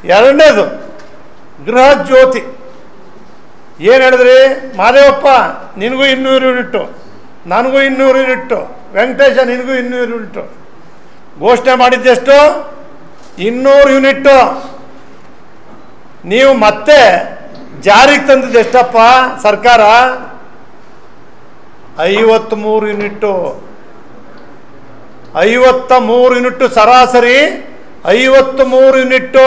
ಎರಡನೇದು ಗೃಹ ಜ್ಯೋತಿ ಏನು ಹೇಳಿದ್ರಿ ಮಾದೇವಪ್ಪ ನಿನಗೂ ಇನ್ನೂರು ಯೂನಿಟ್ಟು ನನಗೂ ಇನ್ನೂರು ಯೂನಿಟ್ಟು ವೆಂಕಟೇಶ ನಿನಗೂ ಇನ್ನೂರು ಯೂನಿಟ್ಟು ಘೋಷಣೆ ಮಾಡಿದ್ದೆಷ್ಟು ಇನ್ನೂರು ಯೂನಿಟ್ಟು ನೀವು ಮತ್ತೆ ಜಾರಿಗೆ ತಂದಿದ್ದು ಎಷ್ಟಪ್ಪ ಸರ್ಕಾರ ಐವತ್ತ್ಮೂರು ಯೂನಿಟ್ಟು ಐವತ್ತ ಮೂರು ಯೂನಿಟ್ಟು ಸರಾಸರಿ ಐವತ್ತು ಮೂರು ಯೂನಿಟ್ಟು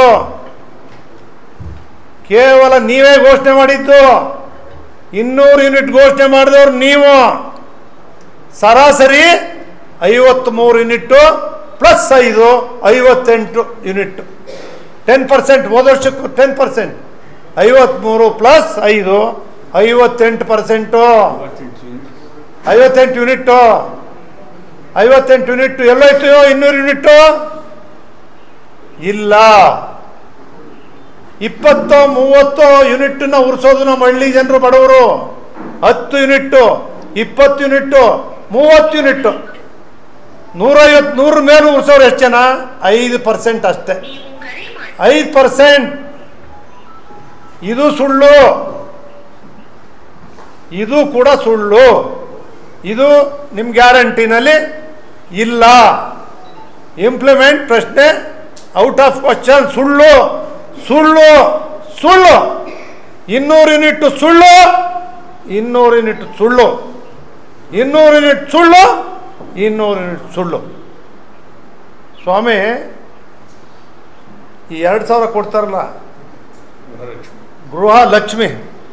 ಕೇವಲ ನೀವೇ ಘೋಷಣೆ ಮಾಡಿದ್ದು ಇನ್ನೂರು ಯೂನಿಟ್ ಘೋಷಣೆ ಮಾಡಿದವ್ರು ನೀವು ಸರಾಸರಿ ಐವತ್ತ್ಮೂರು ಯೂನಿಟ್ಟು ಪ್ಲಸ್ ಐದು ಐವತ್ತೆಂಟು ಯೂನಿಟ್ ಟೆನ್ ಪರ್ಸೆಂಟ್ ಹೋದ ವರ್ಷಕ್ಕೂ ಟೆನ್ ಪರ್ಸೆಂಟ್ ಐವತ್ತ್ಮೂರು ಪ್ಲಸ್ ಐದು ಐವತ್ತೆಂಟು ಪರ್ಸೆಂಟು ಐವತ್ತೆಂಟು ಯೂನಿಟ್ಟು ಐವತ್ತೆಂಟು ಯೂನಿಟ್ಟು ಎಲ್ಲೋಯ್ತು ಇನ್ನೂರು ಯೂನಿಟ್ಟು ಇಲ್ಲ ಇಪ್ಪತ್ತು ಮೂವತ್ತು ಯೂನಿಟ್ಟನ್ನ ಉರಿಸೋದು ನಮ್ಮ ಹಳ್ಳಿ ಜನರು ಬಡವರು ಹತ್ತು ಯೂನಿಟ್ಟು ಇಪ್ಪತ್ತು ಯೂನಿಟ್ಟು ಮೂವತ್ತು ಯೂನಿಟ್ಟು ನೂರೈವತ್ತು ನೂರ ಮೇಲೆ ಉರಿಸೋರು ಎಷ್ಟು ಜನ ಐದು ಪರ್ಸೆಂಟ್ ಅಷ್ಟೇ ಐದು ಪರ್ಸೆಂಟ್ ಇದು ಸುಳ್ಳು ಇದು ಕೂಡ ಸುಳ್ಳು ಇದು ನಿಮ್ಮ ಗ್ಯಾರಂಟಿನಲ್ಲಿ ಇಲ್ಲ ಇಂಪ್ಲಿಮೆಂಟ್ ಪ್ರಶ್ನೆ ಔಟ್ ಆಫ್ ಕ್ವಶನ್ ಸುಳ್ಳು ಸುಳ್ಳು ಸುಳ್ಳು ಇನ್ನೂರು ಯೂನಿಟ್ ಸುಳ್ಳು ಇನ್ನೂರು ಯೂನಿಟ್ ಸುಳ್ಳು ಇನ್ನೂರು ಯೂನಿಟ್ ಸುಳ್ಳು ಇನ್ನೂರು ಯೂನಿಟ್ ಸುಳ್ಳು ಸ್ವಾಮಿ ಈ ಎರಡು ಸಾವಿರ ಕೊಡ್ತಾರಲ್ಲ ಗೃಹ ಲಕ್ಷ್ಮಿ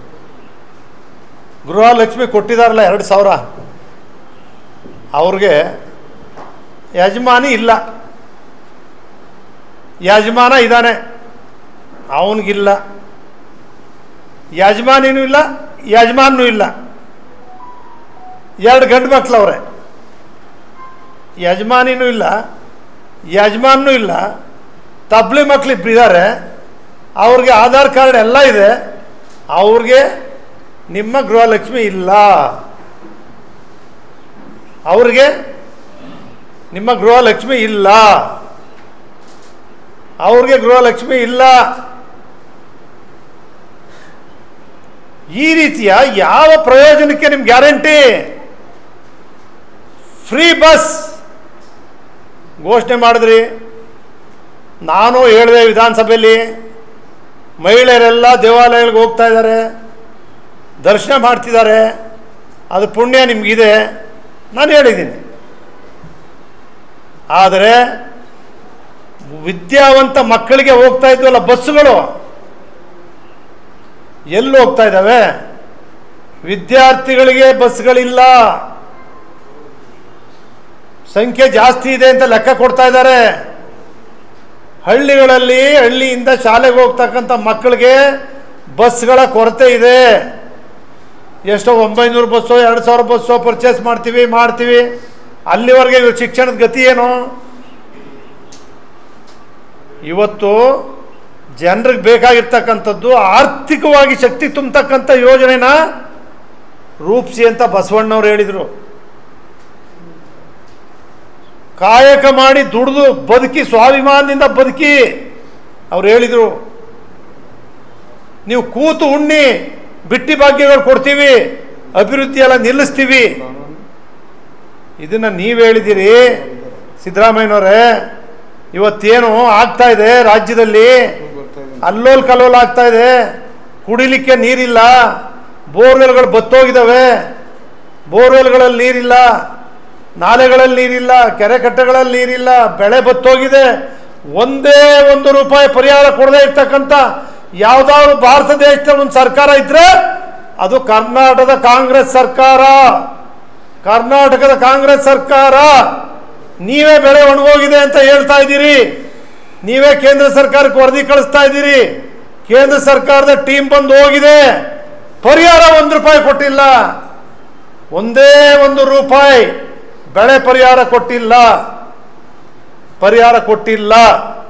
ಗೃಹ ಲಕ್ಷ್ಮಿ ಕೊಟ್ಟಿದಾರಲ್ಲ ಎರಡು ಸಾವಿರ ಅವ್ರಿಗೆ ಯಜಮಾನಿ ಇಲ್ಲ ಯಜಮಾನ ಇದ್ದಾನೆ ಅವನಿಗಿಲ್ಲ ಯಜಮಾನಿನೂ ಇಲ್ಲ ಯಜಮಾನೂ ಇಲ್ಲ ಎರಡು ಗಂಡು ಮಕ್ಳವ್ರೆ ಯಜಮಾನಿನೂ ಇಲ್ಲ ಯಜಮಾನೂ ಇಲ್ಲ ತಬ್ಲಿ ಮಕ್ಳು ಇಬ್ರು ಇದ್ದಾರೆ ಅವ್ರಿಗೆ ಆಧಾರ್ ಕಾರ್ಡ್ ಎಲ್ಲ ಇದೆ ಅವ್ರಿಗೆ ನಿಮ್ಮ ಗೃಹಲಕ್ಷ್ಮಿ ಇಲ್ಲ ಅವ್ರಿಗೆ ನಿಮ್ಮ ಗೃಹಲಕ್ಷ್ಮಿ ಇಲ್ಲ ಅವ್ರಿಗೆ ಗೃಹಲಕ್ಷ್ಮಿ ಇಲ್ಲ ಈ ರೀತಿಯ ಯಾವ ಪ್ರಯೋಜನಕ್ಕೆ ನಿಮ್ಗೆ ಗ್ಯಾರಂಟಿ ಫ್ರೀ ಬಸ್ ಘೋಷಣೆ ಮಾಡಿದ್ರಿ ನಾನು ಹೇಳಿದೆ ವಿಧಾನಸಭೆಯಲ್ಲಿ ಮಹಿಳೆಯರೆಲ್ಲ ದೇವಾಲಯಗಳಿಗೆ ಹೋಗ್ತಾ ಇದ್ದಾರೆ ದರ್ಶನ ಮಾಡ್ತಿದ್ದಾರೆ ಅದು ಪುಣ್ಯ ನಿಮಗಿದೆ ನಾನು ಹೇಳಿದ್ದೀನಿ ಆದರೆ ವಿದ್ಯಾವಂತ ಮಕ್ಕಳಿಗೆ ಹೋಗ್ತಾ ಇದ್ವಲ್ಲ ಬಸ್ಸುಗಳು ಎಲ್ಲಿ ಹೋಗ್ತಾ ಇದ್ದಾವೆ ವಿದ್ಯಾರ್ಥಿಗಳಿಗೆ ಬಸ್ಗಳಿಲ್ಲ ಸಂಖ್ಯೆ ಜಾಸ್ತಿ ಇದೆ ಅಂತ ಲೆಕ್ಕ ಕೊಡ್ತಾ ಇದ್ದಾರೆ ಹಳ್ಳಿಗಳಲ್ಲಿ ಹಳ್ಳಿಯಿಂದ ಶಾಲೆಗೆ ಹೋಗ್ತಕ್ಕಂಥ ಮಕ್ಕಳಿಗೆ ಬಸ್ಗಳ ಕೊರತೆ ಇದೆ ಎಷ್ಟೋ ಒಂಬೈನೂರು ಬಸ್ಸೋ ಎರಡು ಸಾವಿರ ಬಸ್ಸೋ ಪರ್ಚೇಸ್ ಮಾಡ್ತೀವಿ ಮಾಡ್ತೀವಿ ಅಲ್ಲಿವರೆಗೆ ಇವ್ರ ಶಿಕ್ಷಣದ ಗತಿ ಏನು ಇವತ್ತು ಜನರಿಗೆ ಬೇಕಾಗಿರ್ತಕ್ಕಂಥದ್ದು ಆರ್ಥಿಕವಾಗಿ ಶಕ್ತಿ ತುಂಬತಕ್ಕಂಥ ಯೋಜನೆನ ರೂಪಿಸಿ ಅಂತ ಬಸವಣ್ಣವ್ರು ಹೇಳಿದರು ಕಾಯಕ ಮಾಡಿ ದುಡಿದು ಬದುಕಿ ಸ್ವಾಭಿಮಾನದಿಂದ ಬದುಕಿ ಅವ್ರು ಹೇಳಿದರು ನೀವು ಕೂತು ಉಣ್ಣಿ ಬಿಟ್ಟಿ ಭಾಗ್ಯಗಳು ಕೊಡ್ತೀವಿ ಅಭಿವೃದ್ಧಿ ಎಲ್ಲ ನಿಲ್ಲಿಸ್ತೀವಿ ಇದನ್ನ ನೀವು ಹೇಳಿದ್ದೀರಿ ಸಿದ್ದರಾಮಯ್ಯನವರೇ ಇವತ್ತೇನು ಆಗ್ತಾ ಇದೆ ರಾಜ್ಯದಲ್ಲಿ ಅಲ್ಲೋಲ್ ಕಲ್ಲೋಲ್ ಆಗ್ತಾ ಇದೆ ಕುಡಿಲಿಕ್ಕೆ ನೀರಿಲ್ಲ ಬೋರ್ವೆಲ್ಗಳು ಬತ್ತೋಗಿದ್ದಾವೆ ಬೋರ್ವೆಲ್ಗಳಲ್ಲಿ ನೀರಿಲ್ಲ ನಾಲೆಗಳಲ್ಲಿ ನೀರಿಲ್ಲ ಕೆರೆ ಕಟ್ಟೆಗಳಲ್ಲಿ ನೀರಿಲ್ಲ ಬೆಳೆ ಬತ್ತೋಗಿದೆ ಒಂದೇ ಒಂದು ರೂಪಾಯಿ ಪರಿಹಾರ ಕೊಡದೇ ಇರ್ತಕ್ಕಂಥ ಯಾವುದಾದ್ರು ಭಾರತ ದೇಶದಲ್ಲಿ ಒಂದು ಸರ್ಕಾರ ಇದ್ರೆ ಅದು ಕರ್ನಾಟಕದ ಕಾಂಗ್ರೆಸ್ ಸರ್ಕಾರ ಕರ್ನಾಟಕದ ಕಾಂಗ್ರೆಸ್ ಸರ್ಕಾರ ನೀವೇ ಬೆಳೆ ಒಣಗೋಗಿದೆ ಅಂತ ಹೇಳ್ತಾ ಇದ್ದೀರಿ ನೀವೇ ಕೇಂದ್ರ ಸರ್ಕಾರಕ್ಕೆ ವರದಿ ಕಳಿಸ್ತಾ ಇದ್ದೀರಿ ಕೇಂದ್ರ ಸರ್ಕಾರದ ಟೀಮ್ ಬಂದು ಹೋಗಿದೆ ಪರಿಹಾರ ಒಂದು ರೂಪಾಯಿ ಕೊಟ್ಟಿಲ್ಲ ಒಂದೇ ಒಂದು ರೂಪಾಯಿ ಬೆಳೆ ಪರಿಹಾರ ಕೊಟ್ಟಿಲ್ಲ ಪರಿಹಾರ ಕೊಟ್ಟಿಲ್ಲ